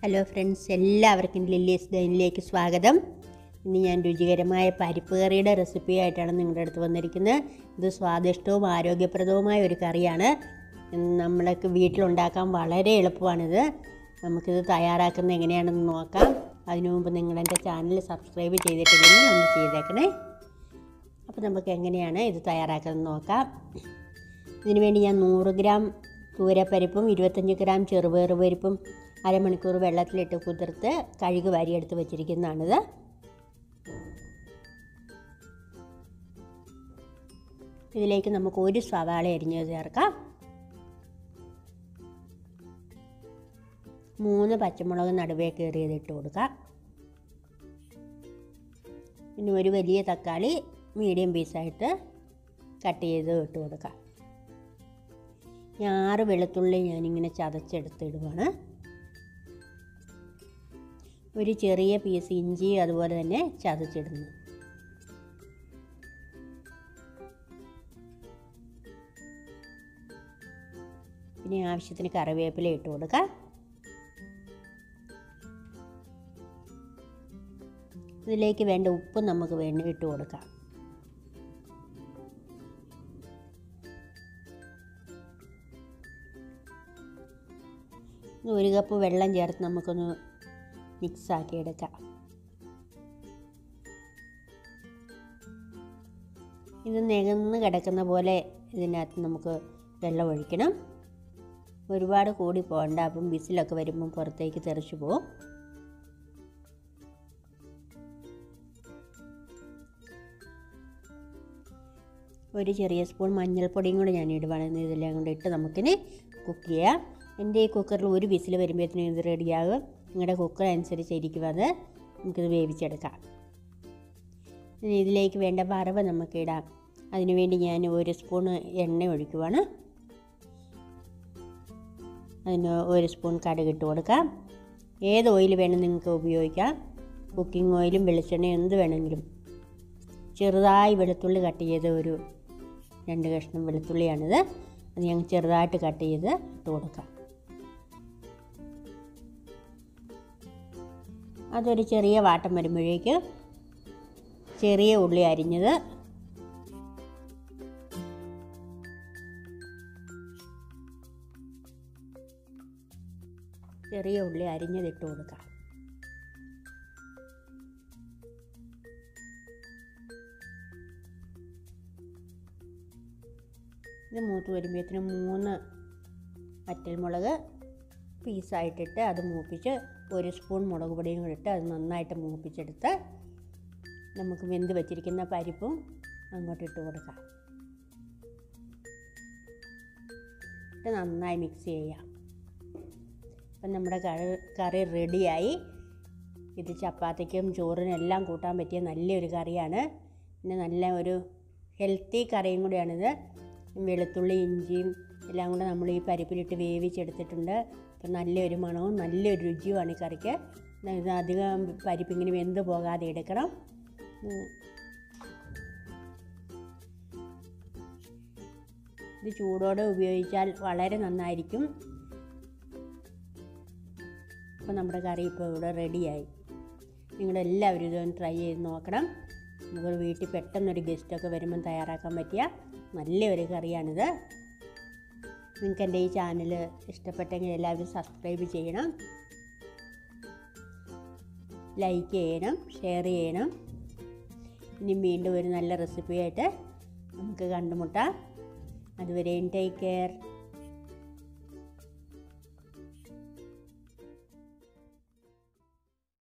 hello friends എല്ലാവർക്കും Lily's ഡൈനിലേക്ക് സ്വാഗതം ഇന്ന് ഞാൻ രുചികരമായ പരിപ്പ് കറിയുടെ റെസിപ്പി ആയിട്ടാണ് നിങ്ങളുടെ അടുത്ത് വന്നിരിക്കുന്നത് ഇത് സ്വാദിഷ്ടവും ആരോഗ്യപ്രദവുമായ ഒരു കറിയാണ് നമ്മൾക്ക് വീട്ടിലുണ്ടാക്കാൻ വളരെ എളുപ്പമാണിത് നമുക്കിത് തയ്യാറാക്കുന്നത് എങ്ങനെയാണെന്ന് നോക്കാം അതിനു മുമ്പ് നിങ്ങളെൻ്റെ ചാനൽ സബ്സ്ക്രൈബ് ചെയ്തിട്ടില്ലെങ്കിൽ ഒന്ന് ചെയ്തേക്കണേ അപ്പോൾ നമുക്ക് എങ്ങനെയാണ് ഇത് തയ്യാറാക്കുന്നത് നോക്കാം ഇതിനു വേണ്ടി ഞാൻ നൂറ് ഗ്രാം തൂരപ്പരിപ്പും ഇരുപത്തഞ്ച് ഗ്രാം ചെറുപയർ പരിപ്പും അരമണിക്കൂർ വെള്ളത്തിലിട്ട് കുതിർത്ത് കഴുകി വാരിയെടുത്ത് വെച്ചിരിക്കുന്നതാണിത് ഇതിലേക്ക് നമുക്ക് ഒരു സവാള അരിഞ്ഞ് ചേർക്കാം മൂന്ന് പച്ചമുളക് നടുവേ കയറിയത് ഇട്ട് കൊടുക്കാം പിന്നെ ഒരു വലിയ തക്കാളി മീഡിയം പീസായിട്ട് കട്ട് ചെയ്ത് ഇട്ട് കൊടുക്കാം ഞാൻ ആറ് വെളുത്തുള്ളി ഞാനിങ്ങനെ ചതച്ചെടുത്തിടുവാണ് ഒരു ചെറിയ പീസ് ഇഞ്ചി അതുപോലെ തന്നെ ചതച്ചിടുന്നു പിന്നെ ആവശ്യത്തിന് കറിവേപ്പില ഇട്ട് കൊടുക്കാം ഇതിലേക്ക് വേണ്ട ഉപ്പ് നമുക്ക് വേണ്ടി ഇട്ട് കൊടുക്കാം ഒരു കപ്പ് വെള്ളം ചേർത്ത് നമുക്കൊന്ന് മിക്സാക്കി എടുക്കാം ഇത് നികന്ന് കിടക്കുന്ന പോലെ ഇതിനകത്ത് നമുക്ക് വെള്ളം ഒഴിക്കണം ഒരുപാട് കൂടി പോകണ്ട അപ്പം വിസിലൊക്കെ വരുമ്പം പുറത്തേക്ക് തെറിച്ചു പോകും ഒരു ചെറിയ സ്പൂൺ മഞ്ഞൾപ്പൊടിയും കൂടി ഞാൻ ഇടുവാണ് ഇതെല്ലാം കൊണ്ട് ഇട്ട് നമുക്കിനി കുക്ക് ചെയ്യാം എൻ്റെ ഈ കുക്കറിൽ ഒരു വിസിൽ വരുമ്പോഴത്തേനും ഇത് റെഡിയാകും നിങ്ങളുടെ കുക്കർ അനുസരിച്ചിരിക്കും അത് നമുക്കിത് വേവിച്ചെടുക്കാം ഇനി ഇതിലേക്ക് വേണ്ട വറവ് നമുക്ക് ഇടാം അതിനുവേണ്ടി ഞാൻ ഒരു സ്പൂൺ എണ്ണ ഒഴിക്കുവാണ് അതിന് ഒരു സ്പൂൺ കടുക് ഇട്ട് കൊടുക്കാം ഏത് ഓയിൽ വേണം നിങ്ങൾക്ക് ഉപയോഗിക്കാം കുക്കിംഗ് ഓയിലും വെളിച്ചെണ്ണയും എന്ത് വേണമെങ്കിലും ചെറുതായി വെളുത്തുള്ളി കട്ട് ചെയ്ത ഒരു രണ്ട് കഷ്ണം വെളുത്തുള്ളിയാണിത് അത് ഞങ്ങൾ ചെറുതായിട്ട് കട്ട് ചെയ്ത് ഇട്ട് കൊടുക്കാം അതൊരു ചെറിയ വാട്ടം വരുമ്പോഴേക്ക് ചെറിയ ഉള്ളി അരിഞ്ഞത് ചെറിയ ഉള്ളി അരിഞ്ഞത് ഇട്ട് കൊടുക്കാം ഇത് മൂത്ത് വരുമ്പോഴത്തേനും മൂന്ന് വറ്റൽമുളക് പീസായിട്ടിട്ട് അത് മൂപ്പിച്ച് ഒരു സ്പൂൺ മുളക് പൊടിയും കൂടി ഇട്ട് അത് നന്നായിട്ട് മൂപ്പിച്ചെടുത്ത് നമുക്ക് വെന്ത് വെച്ചിരിക്കുന്ന പരിപ്പും അങ്ങോട്ട് ഇട്ട് കൊടുക്കാം ഇട്ട് നന്നായി മിക്സ് ചെയ്യാം അപ്പം നമ്മുടെ കറി കറി റെഡിയായി ഇത് ചപ്പാത്തിക്കും ചോറിനും എല്ലാം കൂട്ടാൻ പറ്റിയ നല്ലൊരു കറിയാണ് പിന്നെ നല്ല ഒരു ഹെൽത്തി കറിയും കൂടിയാണിത് വെളുത്തുള്ളി ഇഞ്ചിയും എല്ലാം കൂടെ നമ്മൾ ഈ പരിപ്പിലിട്ട് വേവിച്ചെടുത്തിട്ടുണ്ട് അപ്പം നല്ലൊരു മണവും നല്ലൊരു രുചിയുമാണ് ഈ കറിക്ക് ഇത് അധികം പരിപ്പിങ്ങനെ വെന്ത് പോകാതെ എടുക്കണം ഇത് ചൂടോടെ ഉപയോഗിച്ചാൽ വളരെ നന്നായിരിക്കും അപ്പോൾ നമ്മുടെ കറി ഇപ്പോൾ ഇവിടെ റെഡിയായി നിങ്ങളെല്ലാവരും ഇതൊന്ന് ട്രൈ ചെയ്ത് നോക്കണം നമുക്ക് വീട്ടിൽ പെട്ടെന്നൊരു ഗസ്റ്റൊക്കെ വരുമ്പം തയ്യാറാക്കാൻ പറ്റിയ നല്ലൊരു കറിയാണിത് നിങ്ങൾക്ക് എൻ്റെ ഈ ചാനൽ ഇഷ്ടപ്പെട്ടെങ്കിൽ എല്ലാവരും സബ്സ്ക്രൈബ് ചെയ്യണം ലൈക്ക് ചെയ്യണം ഷെയർ ചെയ്യണം ഇനി വീണ്ടും ഒരു നല്ല റെസിപ്പിയായിട്ട് നമുക്ക് കണ്ടുമുട്ടാം അതുവരെയും ടേക്ക് കെയർ